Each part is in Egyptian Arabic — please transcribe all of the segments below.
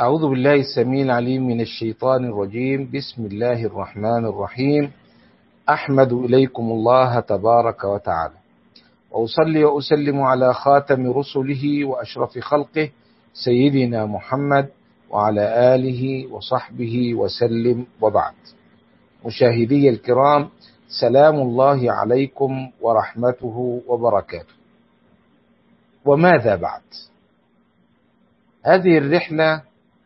أعوذ بالله السميع العليم من الشيطان الرجيم بسم الله الرحمن الرحيم أحمد إليكم الله تبارك وتعالى وأصلي وأسلم على خاتم رسله وأشرف خلقه سيدنا محمد وعلى آله وصحبه وسلم وبعد مشاهدي الكرام سلام الله عليكم ورحمته وبركاته وماذا بعد هذه الرحله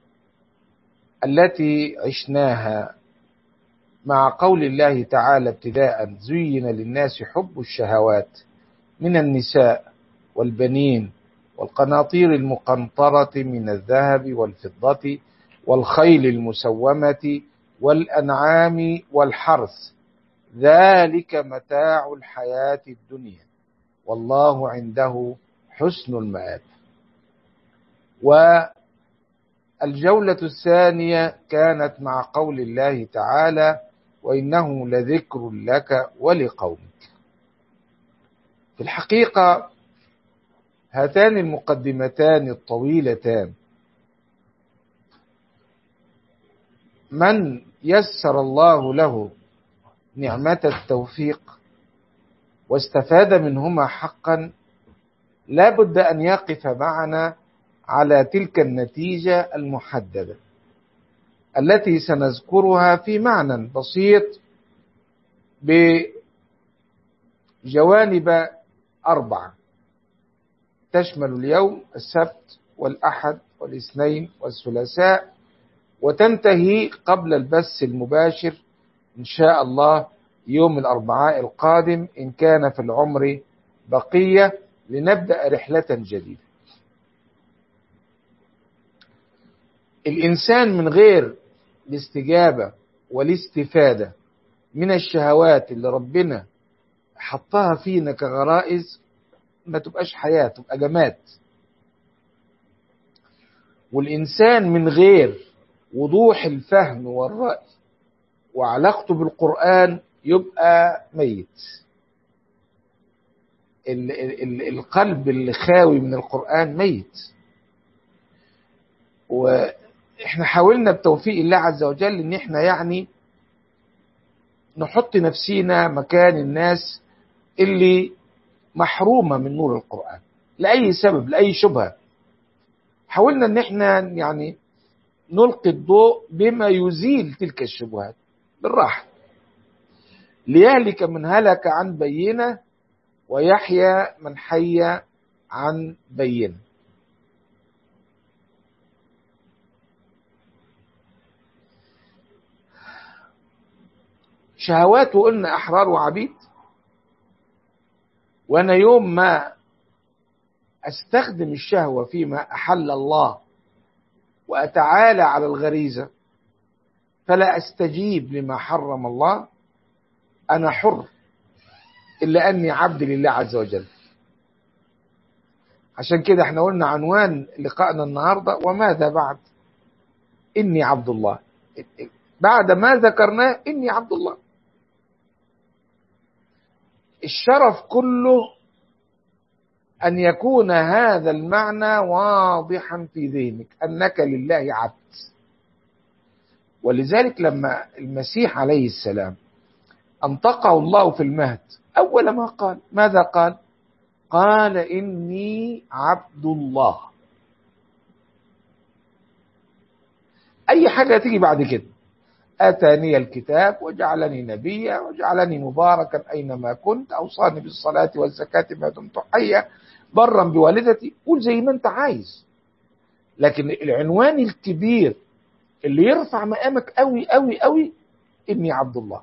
التي عشناها مع قول الله تعالى ابتداء زين للناس حب الشهوات من النساء والبنين والقناطير المقنطرة من الذهب والفضة والخيل المسومة والأنعام والحرث ذلك متاع الحياة الدنيا والله عنده حسن المآب والجولة الثانية كانت مع قول الله تعالى وإنه لذكر لك ولقومك في الحقيقة هاتان المقدمتان الطويلتان من يسر الله له نعمة التوفيق واستفاد منهما حقا لا بد أن يقف معنا على تلك النتيجة المحددة التي سنذكرها في معنى بسيط بجوانب أربعة تشمل اليوم السبت والأحد والاثنين والثلاثاء وتنتهي قبل البث المباشر إن شاء الله يوم الأربعاء القادم إن كان في العمر بقية لنبدأ رحلة جديدة الإنسان من غير الاستجابة والاستفادة من الشهوات اللي ربنا حطها فينا كغرائز ما تبقاش حياة تبقى جماد والإنسان من غير وضوح الفهم والرأي وعلاقته بالقرآن يبقى ميت ال ال القلب اللي خاوي من القرآن ميت واحنا حاولنا بتوفيق الله عز وجل ان احنا يعني نحط نفسينا مكان الناس اللي محرومة من نور القرآن لأي سبب لأي شبهة حاولنا ان احنا يعني نلقي الضوء بما يزيل تلك الشبهات بالراحة ليهلك من هلك عن بينة ويحيى من حي عن بينة شهوات وقلنا أحرار وعبيد وأنا يوم ما أستخدم الشهوة فيما أحل الله وأتعالى على الغريزة فلا أستجيب لما حرم الله أنا حر إلا أني عبد لله عز وجل عشان كده احنا قلنا عنوان لقائنا النهاردة وماذا بعد إني عبد الله بعد ما ذكرناه إني عبد الله الشرف كله أن يكون هذا المعنى واضحا في ذهنك أنك لله عبد ولذلك لما المسيح عليه السلام أنطقه الله في المهد أول ما قال ماذا قال قال إني عبد الله أي حاجة تيجي بعد كده آتاني الكتاب وجعلني نبيا وجعلني مباركا أينما كنت أوصاني بالصلاة والزكاة ما دمت حيا برا بوالدتي قول زي ما أنت عايز لكن العنوان الكبير اللي يرفع مقامك قوي قوي قوي إني عبد الله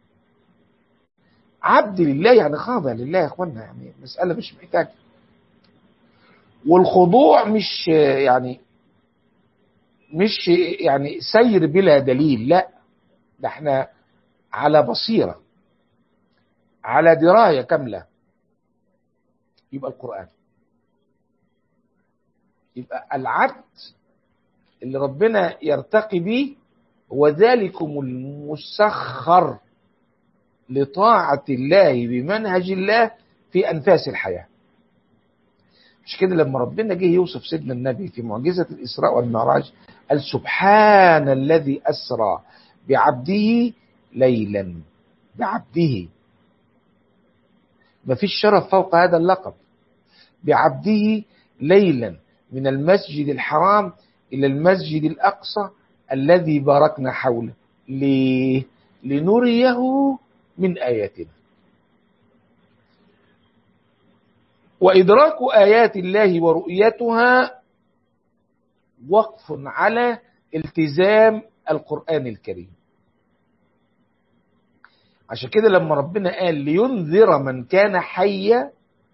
عبد لله يعني خاضع لله يا اخوانا يعني مسألة مش محتاجة والخضوع مش يعني مش يعني سير بلا دليل لا ده احنا على بصيرة على دراية كاملة يبقى القرآن يبقى العبد اللي ربنا يرتقي به هو ذلكم المسخر لطاعة الله بمنهج الله في أنفاس الحياة مش كده لما ربنا جه يوصف سيدنا النبي في معجزة الإسراء والمعراج قال سبحان الذي أسرى بعبده ليلا بعبده ما فيش شرف فوق هذا اللقب بعبده ليلا من المسجد الحرام إلى المسجد الأقصى الذي باركنا حوله ليه؟ لنريه من آياتنا وإدراك آيات الله ورؤيتها وقف على التزام القرآن الكريم عشان كده لما ربنا قال لينذر من كان حيا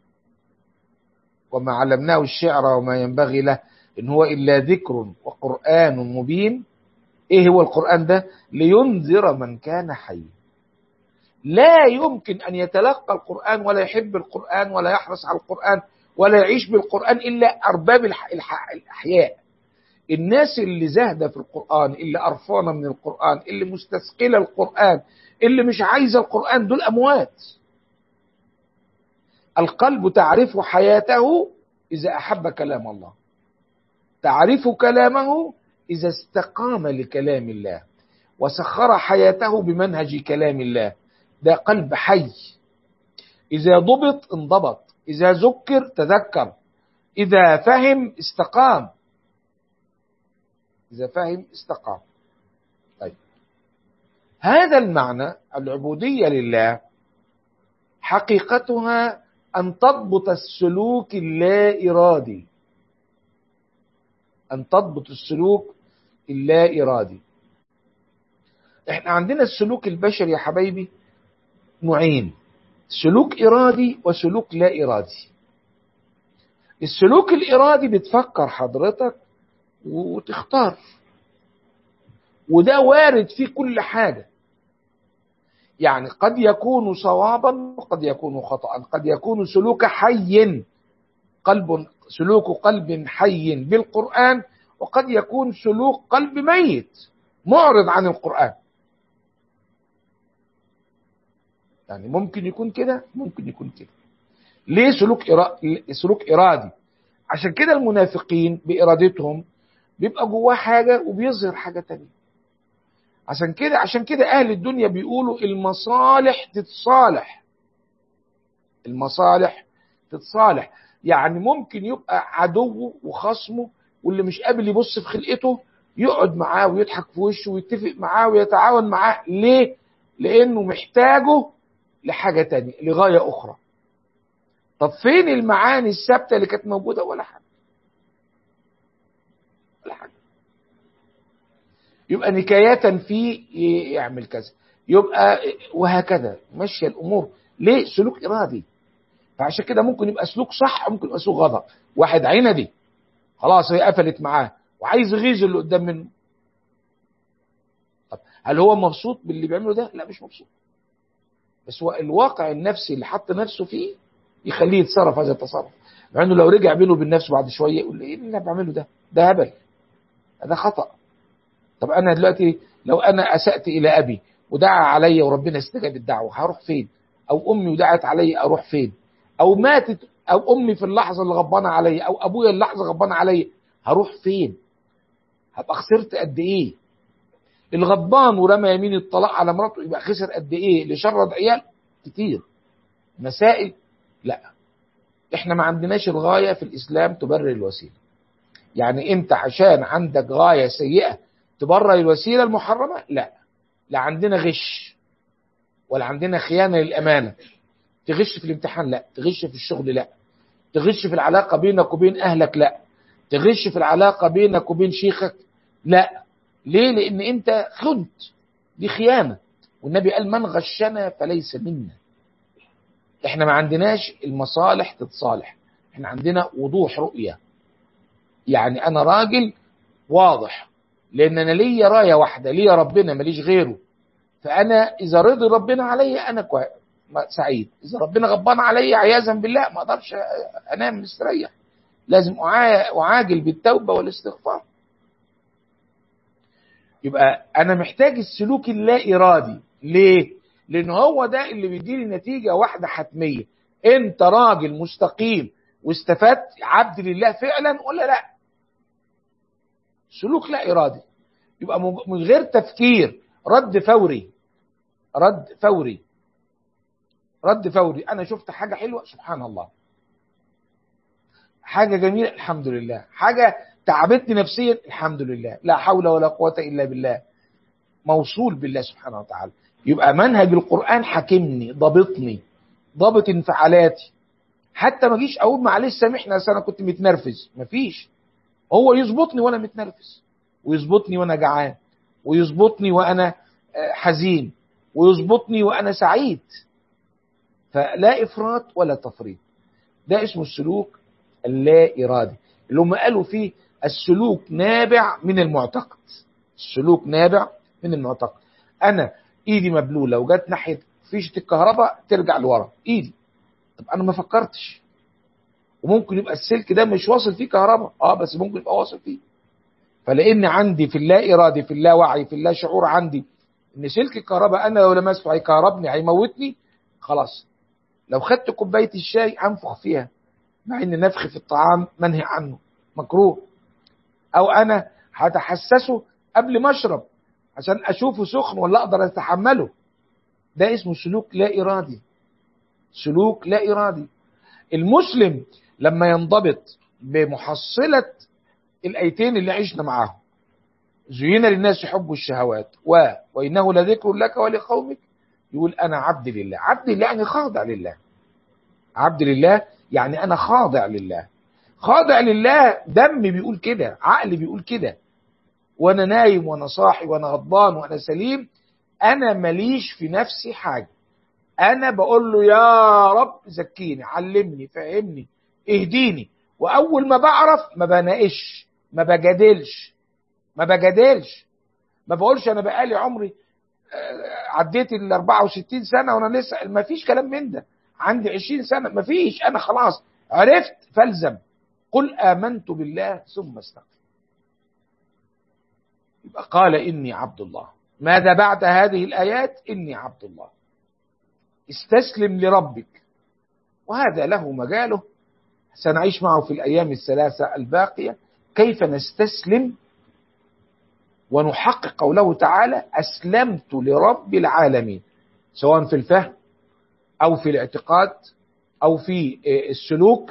وما علمناه الشعر وما ينبغي له إن هو إلا ذكر وقرآن مبين إيه هو القرآن ده لينذر من كان حيا لا يمكن أن يتلقى القرآن ولا يحب القرآن ولا يحرص على القرآن ولا يعيش بالقرآن إلا أرباب الأحياء الناس اللي زاهدة في القرآن اللي قرفانة من القرآن اللي مستثقلة القرآن اللي مش عايزة القرآن دول أموات القلب تعرف حياته إذا أحب كلام الله تعرف كلامه إذا استقام لكلام الله وسخر حياته بمنهج كلام الله ده قلب حي إذا ضبط انضبط إذا ذكر تذكر إذا فهم استقام إذا فهم استقام طيب هذا المعنى العبودية لله حقيقتها أن تضبط السلوك اللا إرادي أن تضبط السلوك اللا إرادي احنا عندنا السلوك البشري يا حبايبي نوعين سلوك إرادي وسلوك لا إرادي السلوك الإرادي بتفكر حضرتك وتختار وده وارد في كل حاجة يعني قد يكون صوابا وقد يكون خطأ قد يكون سلوك حي قلب سلوك قلب حي بالقرآن وقد يكون سلوك قلب ميت معرض عن القرآن يعني ممكن يكون كده ممكن يكون كده ليه سلوك إرا... سلوك إرادي عشان كده المنافقين بإرادتهم بيبقى جواه حاجة وبيظهر حاجة تانية عشان كده عشان كده أهل الدنيا بيقولوا المصالح تتصالح المصالح تتصالح يعني ممكن يبقى عدوه وخصمه واللي مش قابل يبص في خلقته يقعد معاه ويضحك في وشه ويتفق معاه ويتعاون معاه ليه؟ لأنه محتاجه لحاجة تانية لغاية أخرى طب فين المعاني الثابتة اللي كانت موجودة ولا حاجة ولا حاجة يبقى نكاية فيه يعمل كذا يبقى وهكذا ماشية الأمور ليه سلوك إرادي فعشان كده ممكن يبقى سلوك صح ممكن يبقى سلوك غضب واحد عندي خلاص هي قفلت معاه وعايز يغيظ اللي قدام منه طب هل هو مبسوط باللي بيعمله ده لا مش مبسوط بس هو الواقع النفسي اللي حط نفسه فيه يخليه يتصرف هذا التصرف مع انه لو رجع بينه وبين نفسه بعد شويه يقول ايه اللي انا بعمله ده ده هبل ده خطا طب انا دلوقتي لو انا اسات الى ابي ودعا علي وربنا استجاب الدعوه هروح فين او امي ودعت علي اروح فين او ماتت او امي في اللحظه اللي غضبانه علي او ابويا اللحظه غضبان علي هروح فين هبقى خسرت قد ايه الغضبان ورمى يمين الطلاق على مراته يبقى خسر قد ايه اللي شرد عيال كتير مسائل لا احنا ما عندناش الغايه في الاسلام تبرر الوسيله يعني انت عشان عندك غايه سيئه تبرر الوسيله المحرمه لا لا عندنا غش ولا عندنا خيانه للامانه تغش في الامتحان لا تغش في الشغل لا تغش في العلاقه بينك وبين اهلك لا تغش في العلاقه بينك وبين شيخك لا ليه لان انت خنت دي خيانه والنبي قال من غشنا فليس منا احنا ما عندناش المصالح تتصالح احنا عندنا وضوح رؤيه يعني انا راجل واضح لان انا ليا رايه واحده ليا ربنا ماليش غيره فانا اذا رضي ربنا عليا انا كويس سعيد اذا ربنا غضبان عليا عياذا بالله ما اقدرش انام مستريح لازم اعاجل بالتوبه والاستغفار يبقى انا محتاج السلوك اللا ارادي ليه لان هو ده اللي بيديني نتيجه واحده حتميه انت راجل مستقيم واستفدت عبد لله فعلا ولا لا سلوك لا ارادي يبقى من غير تفكير رد فوري رد فوري رد فوري انا شفت حاجه حلوه سبحان الله حاجه جميله الحمد لله حاجه تعبتني نفسيا الحمد لله لا حول ولا قوه الا بالله موصول بالله سبحانه وتعالى يبقى منهج القران حاكمني ضابطني ضابط انفعالاتي حتى ما اجيش اقول معلش سامحني اصل انا كنت متنرفز مفيش هو يظبطني وانا متنرفز ويظبطني وانا جعان ويظبطني وانا حزين ويظبطني وانا سعيد فلا افراط ولا تفريط ده اسمه السلوك اللا ارادي اللي هم قالوا فيه السلوك نابع من المعتقد السلوك نابع من المعتقد انا ايدي مبلوله وجت ناحيه فيشه الكهرباء ترجع لورا ايدي طب انا ما فكرتش وممكن يبقى السلك ده مش واصل فيه كهرباء اه بس ممكن يبقى واصل فيه فلان عندي في اللا ارادي في اللا وعي في اللا شعور عندي ان سلك الكهرباء انا لو لمسته هيكهربني هيموتني خلاص لو خدت كوبايه الشاي هنفخ فيها مع ان نفخ في الطعام منهي عنه مكروه او انا هتحسسه قبل ما اشرب عشان اشوفه سخن ولا اقدر اتحمله ده اسمه سلوك لا ارادي سلوك لا ارادي المسلم لما ينضبط بمحصله الايتين اللي عشنا معاهم زين للناس حب الشهوات و وانه لذكر لك ولقومك يقول انا عبد لله عبد لله يعني خاضع لله عبد لله يعني انا خاضع لله خاضع لله دمي بيقول كده عقلي بيقول كده وانا نايم وانا صاحي وانا غضبان وانا سليم انا ماليش في نفسي حاجه انا بقول له يا رب زكيني علمني فهمني اهديني واول ما بعرف ما بناقش ما بجادلش ما بجادلش ما بقولش انا بقالي عمري عديت ال 64 سنه وانا لسه ما فيش كلام من ده عندي 20 سنه ما فيش انا خلاص عرفت فالزم قل امنت بالله ثم استغفر يبقى قال اني عبد الله ماذا بعد هذه الايات اني عبد الله استسلم لربك وهذا له مجاله سنعيش معه في الايام الثلاثه الباقيه كيف نستسلم ونحقق قوله تعالى اسلمت لرب العالمين سواء في الفهم او في الاعتقاد او في السلوك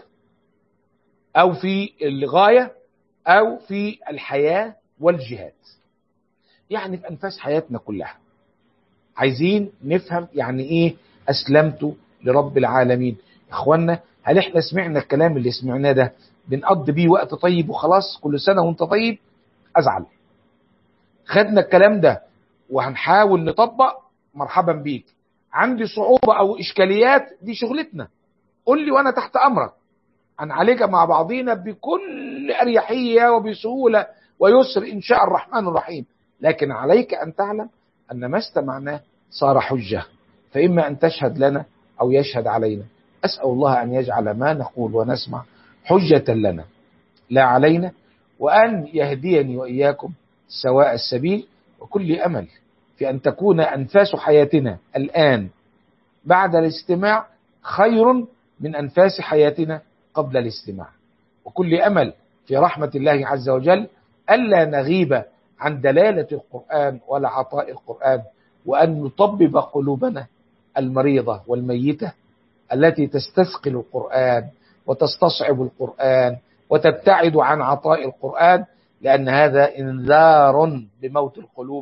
او في الغايه او في الحياه والجهاد يعني في انفاس حياتنا كلها عايزين نفهم يعني ايه اسلمت لرب العالمين اخوانا هل احنا سمعنا الكلام اللي سمعناه ده بنقضي بيه وقت طيب وخلاص كل سنه وانت طيب ازعل خدنا الكلام ده وهنحاول نطبق مرحبا بيك عندي صعوبة أو إشكاليات دي شغلتنا قول لي وأنا تحت أمرك هنعالجها مع بعضينا بكل أريحية وبسهولة ويسر إن شاء الرحمن الرحيم لكن عليك أن تعلم أن ما استمعناه صار حجة فإما أن تشهد لنا أو يشهد علينا أسأل الله أن يجعل ما نقول ونسمع حجة لنا لا علينا وأن يهديني وإياكم سواء السبيل وكل امل في ان تكون انفاس حياتنا الان بعد الاستماع خير من انفاس حياتنا قبل الاستماع وكل امل في رحمه الله عز وجل الا نغيب عن دلاله القران ولا عطاء القران وان نطبب قلوبنا المريضه والميته التي تستثقل القران وتستصعب القران وتبتعد عن عطاء القران لأن هذا إنذار بموت القلوب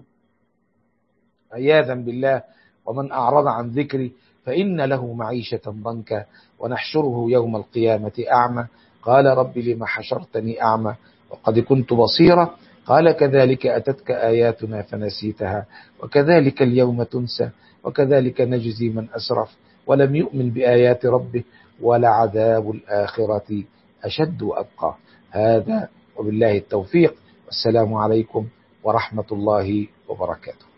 عياذا بالله ومن أعرض عن ذكري فإن له معيشة ضنكا ونحشره يوم القيامة أعمى قال رب لم حشرتني أعمى وقد كنت بصيرا قال كذلك أتتك آياتنا فنسيتها وكذلك اليوم تنسى وكذلك نجزي من أسرف ولم يؤمن بآيات ربه ولعذاب الآخرة أشد وأبقى هذا وبالله التوفيق والسلام عليكم ورحمة الله وبركاته